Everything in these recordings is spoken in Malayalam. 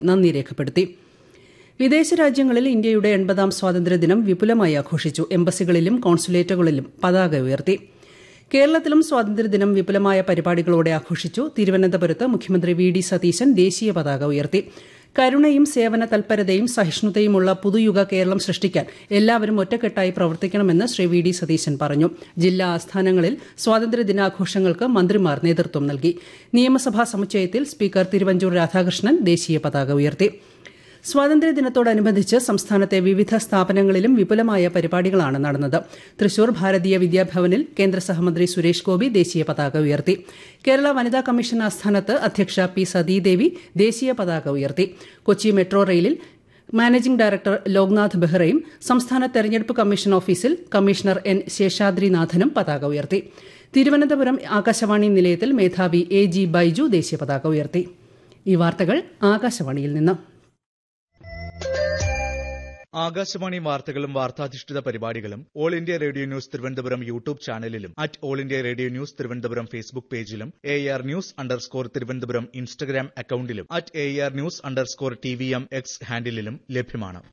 നന്ദി രേഖപ്പെടുത്തി വിദേശ രാജ്യങ്ങളിൽ ഇന്ത്യയുടെ എൺപതാം സ്വാതന്ത്ര്യദിനം വിപുലമായി ആഘോഷിച്ചു എംബസികളിലും കോൺസുലേറ്റുകളിലും പതാക ഉയർത്തി കേരളത്തിലും സ്വാതന്ത്ര്യദിനം വിപുലമായ പരിപാടികളോടെ ആഘോഷിച്ചു തിരുവനന്തപുരത്ത് മുഖ്യമന്ത്രി വി ഡി സതീശൻ ദേശീയ പതാക ഉയർത്തി കരുണയും സേവന തൽപരതയും സഹിഷ്ണുതയുമുള്ള പുതുയുഗ കേരളം സൃഷ്ടിക്കാൻ എല്ലാവരും ഒറ്റക്കെട്ടായി പ്രവർത്തിക്കണമെന്ന് ശ്രീ വി ഡി സതീശൻ പറഞ്ഞു ജില്ലാ ആസ്ഥാനങ്ങളിൽ സ്വാതന്ത്ര്യദിനാഘോഷങ്ങൾക്ക് മന്ത്രിമാർ നേതൃത്വം നൽകി നിയമസഭാ സമുച്ചയത്തിൽ സ്പീക്കർ തിരുവഞ്ചൂർ രാധാകൃഷ്ണൻ ദേശീയ പതാക ഉയർത്തി സ്വാതന്ത്ര്യദിനത്തോടനുബന്ധിച്ച് സംസ്ഥാനത്തെ വിവിധ സ്ഥാപനങ്ങളിലും വിപുലമായ പരിപാടികളാണ് നടന്നത് തൃശൂർ ഭാരതീയ വിദ്യാഭവനിൽ കേന്ദ്ര സഹമന്ത്രി സുരേഷ് ഗോപി ദേശീയ പതാക ഉയർത്തി കേരള വനിതാ കമ്മീഷൻ ആസ്ഥാനത്ത് അധ്യക്ഷ പി സതീദേവി ദേശീയ പതാക ഉയർത്തി കൊച്ചി മെട്രോ റെയിലിൽ മാനേജിംഗ് ഡയറക്ടർ ലോക്നാഥ് ബെഹ്റയും സംസ്ഥാന തെരഞ്ഞെടുപ്പ് കമ്മീഷൻ ഓഫീസിൽ കമ്മീഷണർ എൻ ശേഷാദ്രിനാഥനും പതാക ഉയർത്തി തിരുവനന്തപുരം ആകാശവാണി നിലയത്തിൽ മേധാവി എ ജി ബൈജു ദേശീയ പതാക ഉയർത്തി ഈ വാർത്തകൾ ആകാശവാണിയിൽ നിന്ന് ആകാശവാണി വാർത്തകളും വാർത്താധിഷ്ഠിത പരിപാടികളും All India Radio news Thiruvananthapuram YouTube ചാനലിലും at All India Radio news Thiruvananthapuram Facebook പേജിലും A R news underscore Thiruvananthapuram Instagram അക്കൌണ്ടിലും at A R news underscore T V M X ഹാൻഡിലും ലഭ്യമാണ്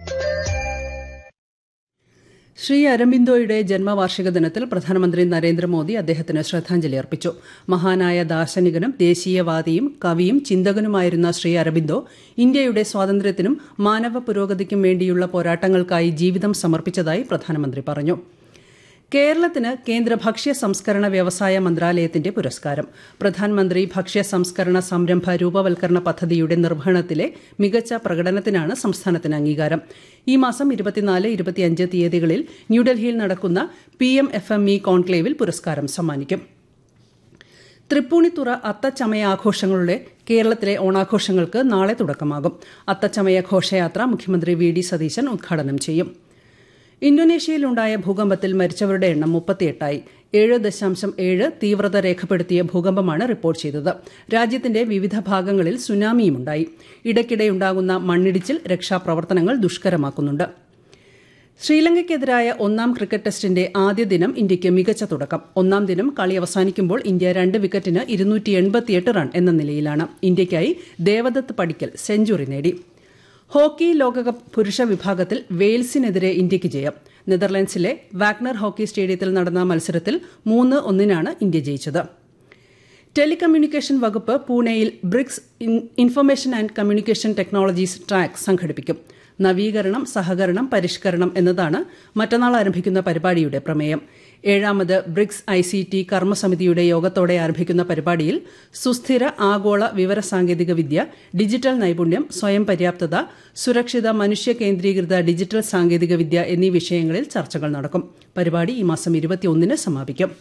ശ്രീ അരബിന്ദോയുടെ ജന്മവാർഷിക ദിനത്തിൽ പ്രധാനമന്ത്രി നരേന്ദ്രമോദി അദ്ദേഹത്തിന് ശ്രദ്ധാഞ്ജലി അർപ്പിച്ചു മഹാനായ ദാർശനികനും ദേശീയവാദിയും കവിയും ചിന്തകനുമായിരുന്ന ശ്രീ അരബിന്ദോ ഇന്ത്യയുടെ സ്വാതന്ത്ര്യത്തിനും മാനവ പുരോഗതിക്കും വേണ്ടിയുള്ള പോരാട്ടങ്ങൾക്കായി ജീവിതം സമർപ്പിച്ചതായി പ്രധാനമന്ത്രി പറഞ്ഞു കേരളത്തിന് കേന്ദ്ര ഭക്ഷ്യ സംസ്കരണ വ്യവസായ മന്ത്രാലയത്തിന്റെ പുരസ്കാരം പ്രധാനമന്ത്രി ഭക്ഷ്യ സംസ്കരണ സംരംഭ രൂപവൽക്കരണ പദ്ധതിയുടെ നിർവഹണത്തിലെ മികച്ച പ്രകടനത്തിനാണ് സംസ്ഥാനത്തിന് അംഗീകാരം ഈ മാസം ഇരുപത്തിനാല് ഇരുപത്തിയഞ്ച് തീയതികളിൽ ന്യൂഡൽഹിയിൽ നടക്കുന്ന P M F M E കോൺക്ലേവിൽ പുരസ്കാരം സമ്മാനിക്കും തൃപ്പൂണിത്തുറ അത്തച്ചമയ ആഘോഷങ്ങളുടെ കേരളത്തിലെ ഓണാഘോഷങ്ങൾക്ക് നാളെ തുടക്കമാകും അത്തച്ചമയ ഘോഷയാത്ര മുഖ്യമന്ത്രി വി ഡി സതീശൻ ഉദ്ഘാടനം ചെയ്യും ഇന്തോനേഷ്യയിലുണ്ടായ ഭൂകമ്പത്തിൽ മരിച്ചവരുടെ എണ്ണം മുപ്പത്തിയെട്ടായി ഏഴ് ദശാംശം ഏഴ് തീവ്രത രേഖപ്പെടുത്തിയ ഭൂകമ്പമാണ് റിപ്പോർട്ട് ചെയ്തത് രാജ്യത്തിന്റെ വിവിധ ഭാഗങ്ങളിൽ സുനാമിയുമുണ്ടായി ഇടയ്ക്കിടെയുണ്ടാകുന്ന മണ്ണിടിച്ചിൽ രക്ഷാപ്രവർത്തനങ്ങൾ ദുഷ്കരമാക്കുന്നുണ്ട് ശ്രീലങ്കയ്ക്കെതിരായ ഒന്നാം ക്രിക്കറ്റ് ടെസ്റ്റിന്റെ ആദ്യ ദിനം ഇന്ത്യയ്ക്ക് മികച്ച തുടക്കം ഒന്നാം ദിനം കളി അവസാനിക്കുമ്പോൾ ഇന്ത്യ രണ്ട് വിക്കറ്റിന് ഇരുന്നൂറ്റി എൺപത്തിയെട്ട് റൺ എന്ന നിലയിലാണ് ഇന്ത്യയ്ക്കായി ദേവദത്ത് പടിക്കൽ സെഞ്ചുറി നേടി ഹോക്കി ലോകകപ്പ് പുരുഷ വിഭാഗത്തിൽ വെയിൽസിനെതിരെ ഇന്ത്യയ്ക്ക് ജയം നെതർലൻഡ്സിലെ വാഗ്നർ ഹോക്കി സ്റ്റേഡിയത്തിൽ നടന്ന മത്സരത്തിൽ മൂന്ന് ഒന്നിനാണ് ഇന്ത്യ ജയിച്ചത് ടെലികമ്മ്യൂണിക്കേഷൻ വകുപ്പ് പൂനെയിൽ BRICS information and communication technologies track സംഘടിപ്പിക്കും നവീകരണം സഹകരണം പരിഷ്കരണം എന്നതാണ് മറ്റന്നാൾ ആരംഭിക്കുന്ന പരിപാടിയുടെ പ്രമേയം ഏഴാമത് ബ്രിക്സ് ഐ സി ടി കർമ്മസമിതിയുടെ യോഗത്തോടെ ആരംഭിക്കുന്ന പരിപാടിയിൽ സുസ്ഥിര ആഗോള വിവര സാങ്കേതിക വിദ്യ ഡിജിറ്റൽ നൈപുണ്യം സ്വയം പര്യാപ്തത സുരക്ഷിത മനുഷ്യ കേന്ദ്രീകൃത ഡിജിറ്റൽ സാങ്കേതിക വിദ്യ എന്നീ വിഷയങ്ങളിൽ ചർച്ചകൾ നടക്കും പരിപാടി ഈ മാസം ഇരുപത്തിയൊന്നിന് സമാപിക്കും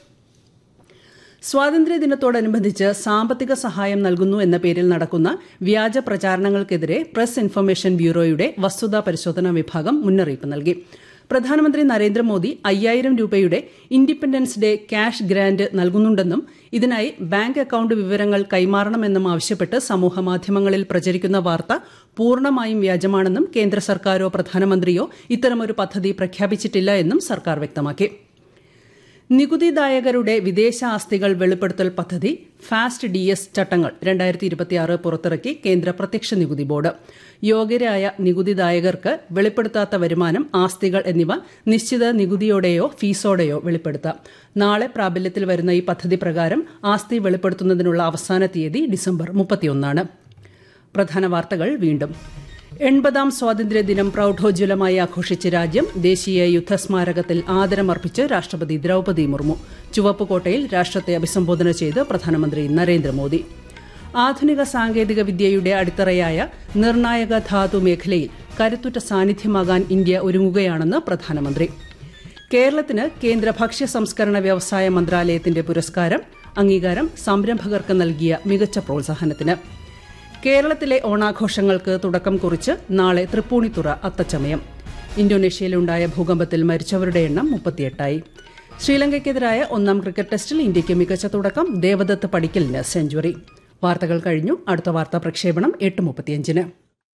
സ്വാതന്ത്ര്യദിനത്തോടനുബന്ധിച്ച് സാമ്പത്തിക സഹായം നൽകുന്നു എന്ന പേരിൽ നടക്കുന്ന വ്യാജ പ്രചാരണങ്ങൾക്കെതിരെ പ്രസ് ഇൻഫർമേഷൻ ബ്യൂറോയുടെ വസ്തുതാ പരിശോധനാ വിഭാഗം മുന്നറിയിപ്പ് നൽകി പ്രധാനമന്ത്രി നരേന്ദ്രമോദി അയ്യായിരം രൂപയുടെ ഇൻഡിപെൻഡൻസ് ഡേ ക്യാഷ് ഗ്രാന്റ് നൽകുന്നുണ്ടെന്നും ഇതിനായി ബാങ്ക് അക്കൌണ്ട് വിവരങ്ങൾ കൈമാറണമെന്നും ആവശ്യപ്പെട്ട് സമൂഹമാധ്യമങ്ങളിൽ പ്രചരിക്കുന്ന വാർത്ത പൂർണ്ണമായും വ്യാജമാണെന്നും കേന്ദ്ര സർക്കാരോ പ്രധാനമന്ത്രിയോ ഇത്തരമൊരു പദ്ധതി പ്രഖ്യാപിച്ചിട്ടില്ല എന്നും സർക്കാർ വ്യക്തമാക്കി നികുതിദായകരുടെ വിദേശ ആസ്തികൾ വെളിപ്പെടുത്തൽ പദ്ധതി ഫാസ്റ്റ് ഡി എസ് ചട്ടങ്ങൾ രണ്ടായിരത്തി ഇരുപത്തിയാറ് പുറത്തിറക്കി കേന്ദ്ര പ്രത്യക്ഷ നികുതി ബോർഡ് യോഗ്യരായ നികുതിദായകർക്ക് വെളിപ്പെടുത്താത്ത വരുമാനം ആസ്തികൾ എന്നിവ നിശ്ചിത നികുതിയോടെയോ ഫീസോടെയോ വെളിപ്പെടുത്താം നാളെ പ്രാബല്യത്തിൽ വരുന്ന ഈ പദ്ധതി പ്രകാരം ആസ്തി വെളിപ്പെടുത്തുന്നതിനുള്ള അവസാന തീയതി ഡിസംബർ മുപ്പത്തിയൊന്നാണ് പ്രധാന വാർത്തകൾ വീണ്ടും എൺപതാം സ്വാതന്ത്ര്യദിനം പ്രൌഢോജ്വലമായി ആഘോഷിച്ച രാജ്യം ദേശീയ യുദ്ധസ്മാരകത്തിൽ ആദരമർപ്പിച്ച് രാഷ്ട്രപതി ദ്രൌപദി മുർമു ചുവപ്പുകോട്ടയിൽ രാഷ്ട്രത്തെ അഭിസംബോധന ചെയ്ത് പ്രധാനമന്ത്രി നരേന്ദ്രമോദി ആധുനിക സാങ്കേതിക വിദ്യയുടെ അടിത്തറയായ നിർണായക ധാതു മേഖലയിൽ കരുത്തുറ്റ സാന്നിധ്യമാകാൻ ഇന്ത്യ ഒരുങ്ങുകയാണെന്ന് പ്രധാനമന്ത്രി കേരളത്തിന് കേന്ദ്ര ഭക്ഷ്യ സംസ്കരണ വ്യവസായ മന്ത്രാലയത്തിന്റെ പുരസ്കാരം അംഗീകാരം സംരംഭകർക്ക് നൽകിയ മികച്ച പ്രോത്സാഹനത്തിന് കേരളത്തിലെ ഓണാഘോഷങ്ങൾക്ക് തുടക്കം കുറിച്ച് നാളെ തൃപ്പൂണിത്തുറ അത്തച്ചമയം ഇന്തോനേഷ്യയിലുണ്ടായ ഭൂകമ്പത്തിൽ മരിച്ചവരുടെ എണ്ണം മുപ്പത്തിയെട്ടായി ശ്രീലങ്കയ്ക്കെതിരായ ഒന്നാം ക്രിക്കറ്റ് ടെസ്റ്റിൽ ഇന്ത്യയ്ക്ക് മികച്ച തുടക്കം ദേവദത്ത് പടിക്കലിന് സെഞ്ചുറി വാർത്തകൾ കഴിഞ്ഞു അടുത്ത വാർത്താ പ്രക്ഷേപണം എട്ട് മുപ്പത്തിയഞ്ചിന്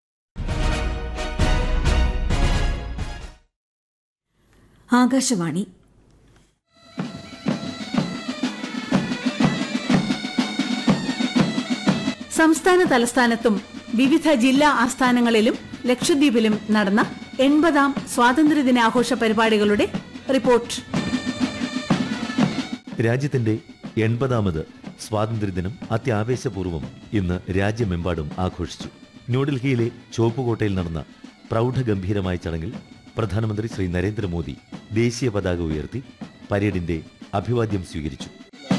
ആകാശവാണി സംസ്ഥാന തലസ്ഥാനത്തും വിവിധ ജില്ലാ ആസ്ഥാനങ്ങളിലും ലക്ഷദ്വീപിലും നടന്ന എൺപതാം സ്വാതന്ത്ര്യദിനാഘോഷ പരിപാടികളുടെ റിപ്പോർട്ട് രാജ്യത്തിന്റെ എൺപതാമത് സ്വാതന്ത്ര്യദിനം അത്യാവേശപൂർവ്വം ഇന്ന് രാജ്യമെമ്പാടും ആഘോഷിച്ചു ന്യൂഡൽഹിയിലെ ചുവപ്പുകോട്ടയിൽ നടന്ന പ്രൗഢഗംഭീരമായ ചടങ്ങിൽ പ്രധാനമന്ത്രി ശ്രീ നരേന്ദ്രമോദി ദേശീയ പതാക ഉയർത്തി പരേഡിന്റെ അഭിവാദ്യം സ്വീകരിച്ചു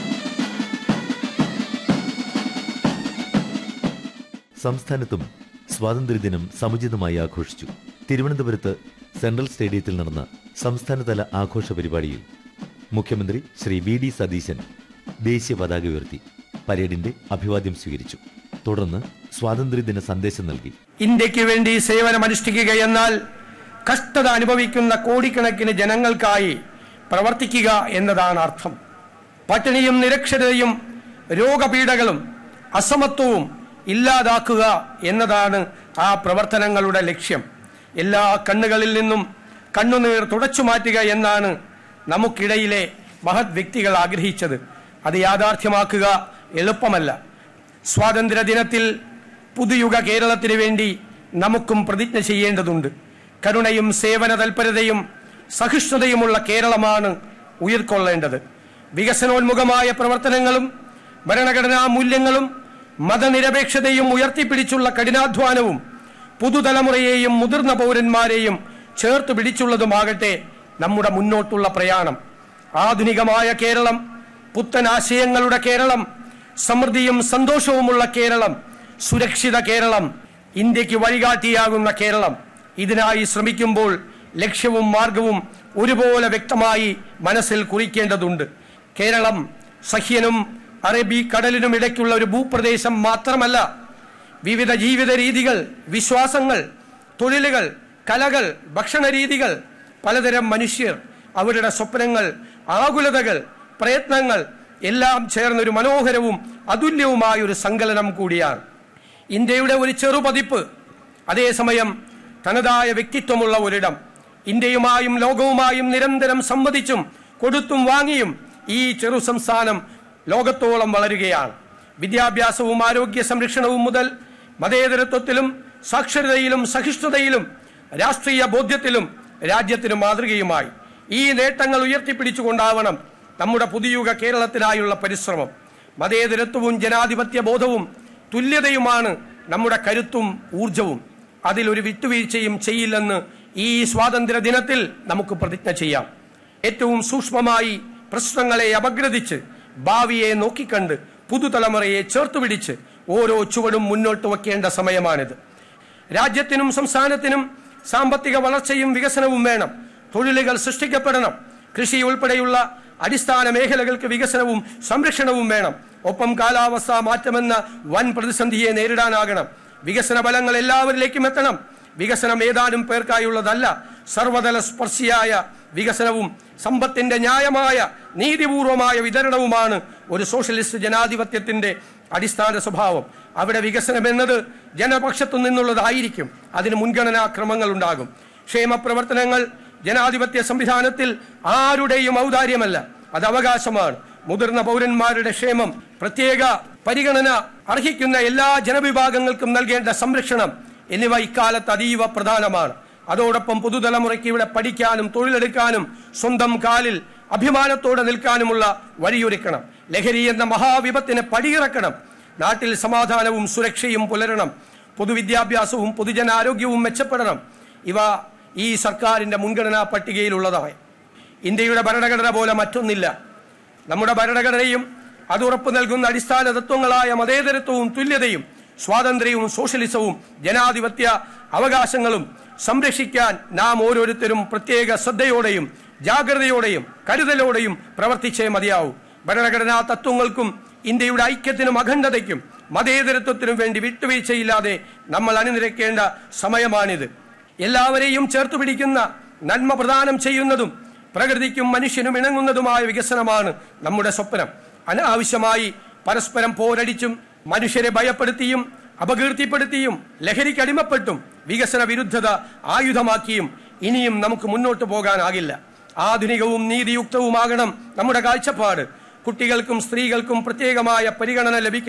സംസ്ഥാനത്തും സ്വാതന്ത്ര്യദിനം സമുചിതമായി ആഘോഷിച്ചു തിരുവനന്തപുരത്ത് സെൻട്രൽ സ്റ്റേഡിയത്തിൽ നടന്ന സംസ്ഥാനതല ആഘോഷ പരിപാടിയിൽ മുഖ്യമന്ത്രി ശ്രീ വി ഡി സതീശൻ ദേശീയ പതാക ഉയർത്തി പരേഡിന്റെ അഭിവാദ്യം സ്വീകരിച്ചു തുടർന്ന് സ്വാതന്ത്ര്യദിന സന്ദേശം നൽകി ഇന്ത്യക്ക് വേണ്ടി സേവനമനുഷ്ഠിക്കുക എന്നാൽ കഷ്ടത അനുഭവിക്കുന്ന കോടിക്കണക്കിന് ജനങ്ങൾക്കായി പ്രവർത്തിക്കുക എന്നതാണ് അർത്ഥം പട്ടിണിയും നിരക്ഷരതയും രോഗപീഠകളും അസമത്വവും ഇല്ലാതാക്കുക എന്നതാണ് ആ പ്രവർത്തനങ്ങളുടെ ലക്ഷ്യം എല്ലാ കണ്ണുകളിൽ നിന്നും കണ്ണുനീർ തുടച്ചു മാറ്റുക എന്നാണ് നമുക്കിടയിലെ മഹത് വ്യക്തികൾ ആഗ്രഹിച്ചത് അത് യാഥാർത്ഥ്യമാക്കുക എളുപ്പമല്ല സ്വാതന്ത്ര്യ ദിനത്തിൽ പുതുയുഗ കേരളത്തിന് വേണ്ടി നമുക്കും പ്രതിജ്ഞ ചെയ്യേണ്ടതുണ്ട് കരുണയും സേവന തൽപരതയും സഹിഷ്ണുതയുമുള്ള കേരളമാണ് ഉയർക്കൊള്ളേണ്ടത് വികസനോന്മുഖമായ പ്രവർത്തനങ്ങളും ഭരണഘടനാ മൂല്യങ്ങളും മതനിരപേക്ഷതയും ഉയർത്തിപ്പിടിച്ചുള്ള കഠിനാധ്വാനവും പുതുതലമുറയെയും മുതിർന്ന പൗരന്മാരെയും ചേർത്ത് പിടിച്ചുള്ളതുമാകട്ടെ നമ്മുടെ മുന്നോട്ടുള്ള പ്രയാണം ആധുനികമായ കേരളം പുത്തൻ ആശയങ്ങളുടെ കേരളം സമൃദ്ധിയും സന്തോഷവുമുള്ള കേരളം സുരക്ഷിത കേരളം ഇന്ത്യക്ക് വഴികാട്ടിയാകുന്ന കേരളം ഇതിനായി ശ്രമിക്കുമ്പോൾ ലക്ഷ്യവും മാർഗവും ഒരുപോലെ വ്യക്തമായി മനസ്സിൽ കുറിക്കേണ്ടതുണ്ട് കേരളം സഹ്യനും അറബി കടലിനും ഇടയ്ക്കുള്ള ഒരു ഭൂപ്രദേശം മാത്രമല്ല വിവിധ ജീവിത രീതികൾ വിശ്വാസങ്ങൾ തൊഴിലുകൾ കലകൾ ഭക്ഷണ രീതികൾ പലതരം മനുഷ്യർ അവരുടെ സ്വപ്നങ്ങൾ ആകുലതകൾ പ്രയത്നങ്ങൾ എല്ലാം ചേർന്നൊരു മനോഹരവും അതുല്യവുമായ ഒരു സങ്കലനം കൂടിയാണ് ഇന്ത്യയുടെ ഒരു ചെറുപതിപ്പ് അതേസമയം തനതായ വ്യക്തിത്വമുള്ള ഒരിടം ഇന്ത്യയുമായും ലോകവുമായും നിരന്തരം സംവദിച്ചും കൊടുത്തും വാങ്ങിയും ഈ ചെറു സംസ്ഥാനം ലോകത്തോളം വളരുകയാണ് വിദ്യാഭ്യാസവും ആരോഗ്യ സംരക്ഷണവും മുതൽ മതേതരത്വത്തിലും സാക്ഷരതയിലും സഹിഷ്ണുതയിലും രാഷ്ട്രീയ ബോധ്യത്തിലും രാജ്യത്തിന് മാതൃകയുമായി ഈ നേട്ടങ്ങൾ ഉയർത്തിപ്പിടിച്ചുകൊണ്ടാവണം നമ്മുടെ പുതിയുഗ കേരളത്തിനായുള്ള പരിശ്രമം മതേതരത്വവും ജനാധിപത്യ ബോധവും തുല്യതയുമാണ് നമ്മുടെ കരുത്തും ഊർജവും അതിലൊരു വിട്ടുവീഴ്ചയും ചെയ്യില്ലെന്ന് ഈ സ്വാതന്ത്ര്യ ദിനത്തിൽ നമുക്ക് പ്രതിജ്ഞ ചെയ്യാം ഏറ്റവും സൂക്ഷ്മമായി പ്രശ്നങ്ങളെ അപഗ്രഥിച്ച് ഭാവിയെ നോക്കിക്കണ്ട് പുതുതലമുറയെ ചേർത്തുപിടിച്ച് ഓരോ ചുവടും മുന്നോട്ട് വെക്കേണ്ട സമയമാണിത് രാജ്യത്തിനും സംസ്ഥാനത്തിനും സാമ്പത്തിക വളർച്ചയും വികസനവും വേണം തൊഴിലുകൾ സൃഷ്ടിക്കപ്പെടണം കൃഷി ഉൾപ്പെടെയുള്ള അടിസ്ഥാന മേഖലകൾക്ക് വികസനവും സംരക്ഷണവും വേണം ഒപ്പം കാലാവസ്ഥാ മാറ്റമെന്ന വൻ പ്രതിസന്ധിയെ നേരിടാനാകണം വികസന ഫലങ്ങൾ എല്ലാവരിലേക്കും എത്തണം വികസനം ഏതാനും പേർക്കായുള്ളതല്ല സർവതല സ്പർശിയായ വികസനവും സമ്പത്തിന്റെ ന്യായമായ നീതിപൂർവമായ വിതരണവുമാണ് ഒരു സോഷ്യലിസ്റ്റ് ജനാധിപത്യത്തിന്റെ അടിസ്ഥാന സ്വഭാവം അവിടെ വികസനം എന്നത് ജനപക്ഷത്തു നിന്നുള്ളതായിരിക്കും അതിന് മുൻഗണനാക്രമങ്ങൾ ഉണ്ടാകും ക്ഷേമ പ്രവർത്തനങ്ങൾ ജനാധിപത്യ സംവിധാനത്തിൽ ആരുടെയും ഔദാര്യമല്ല അത് അവകാശമാണ് മുതിർന്ന പൗരന്മാരുടെ ക്ഷേമം പ്രത്യേക പരിഗണന അർഹിക്കുന്ന എല്ലാ ജനവിഭാഗങ്ങൾക്കും നൽകേണ്ട സംരക്ഷണം എന്നിവ ഇക്കാലത്ത് അതീവ പ്രധാനമാണ് അതോടൊപ്പം പുതുതലമുറയ്ക്ക് ഇവിടെ പഠിക്കാനും തൊഴിലെടുക്കാനും സ്വന്തം കാലിൽ അഭിമാനത്തോടെ നിൽക്കാനുമുള്ള വഴിയൊരുക്കണം ലഹരി എന്ന മഹാവിപത്തിനെ പടിയിറക്കണം നാട്ടിൽ സമാധാനവും സുരക്ഷയും പുലരണം പൊതുവിദ്യാഭ്യാസവും പൊതുജനാരോഗ്യവും മെച്ചപ്പെടണം ഇവ ഈ സർക്കാരിന്റെ മുൻഗണനാ പട്ടികയിലുള്ളതാണ് ഇന്ത്യയുടെ ഭരണഘടന പോലെ മറ്റൊന്നില്ല നമ്മുടെ ഭരണഘടനയും അത് ഉറപ്പു നൽകുന്ന അടിസ്ഥാന തത്വങ്ങളായ മതേതരത്വവും തുല്യതയും സ്വാതന്ത്ര്യവും സോഷ്യലിസവും ജനാധിപത്യ അവകാശങ്ങളും സംരക്ഷിക്കാൻ നാം ഓരോരുത്തരും പ്രത്യേക ശ്രദ്ധയോടെയും ജാഗ്രതയോടെയും കരുതലോടെയും പ്രവർത്തിച്ചേ മതിയാവൂ ഭരണഘടനാ തത്വങ്ങൾക്കും ഇന്ത്യയുടെ ഐക്യത്തിനും അഖണ്ഡതയ്ക്കും മതേതരത്വത്തിനും വേണ്ടി വിട്ടുവീഴ്ചയില്ലാതെ നമ്മൾ അണിനിരക്കേണ്ട സമയമാണിത് എല്ലാവരെയും ചേർത്ത് പിടിക്കുന്ന നന്മ പ്രദാനം ചെയ്യുന്നതും പ്രകൃതിക്കും മനുഷ്യനും ഇണങ്ങുന്നതുമായ വികസനമാണ് നമ്മുടെ സ്വപ്നം അനാവശ്യമായി പരസ്പരം പോരടിച്ചും മനുഷ്യരെ ഭയപ്പെടുത്തിയും അപകീർത്തിപ്പെടുത്തിയും ലഹരിക്ക് അടിമപ്പെട്ടും വികസന വിരുദ്ധത ആയുധമാക്കിയും ഇനിയും നമുക്ക് മുന്നോട്ട് പോകാനാകില്ല ആധുനികവും നീതിയുക്തവുമാകണം നമ്മുടെ കാഴ്ചപ്പാട് കുട്ടികൾക്കും സ്ത്രീകൾക്കും പ്രത്യേകമായ പരിഗണന ലഭിക്കണം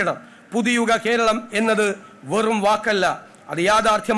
പുതിയുഗ കേരളം എന്നത് വെറും വാക്കല്ല അത് യാഥാർത്ഥ്യമാണ്